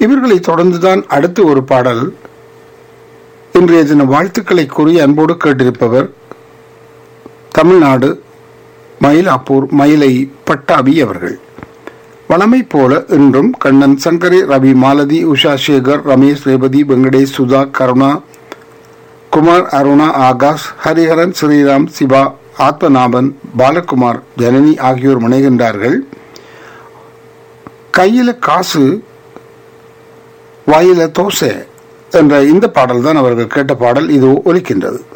இவர்களை தொடர்ந்துதான் அடுத்து ஒரு பாடல் இன்றைய தின வாழ்த்துக்களை கூறி அன்போடு கேட்டிருப்பவர் தமிழ்நாடு மயிலாப்பூர் மயிலை பட்டாபி அவர்கள் வளமை போல இன்றும் கண்ணன் சங்கரி ரவி மாலதி உஷா சேகர் ரமேஷ் ரேவதி வெங்கடேஷ் சுதா கருணா குமார் அருணா ஆகாஷ் ஹரிஹரன் ஸ்ரீராம் சிவா ஆத்மநாபன் பாலகுமார் ஜனனி ஆகியோர் முனைகின்றார்கள் கையில காசு வாயில தோசை என்ற இந்த பாடல் தான் அவர்கள் கேட்ட பாடல் இது ஒலிக்கின்றது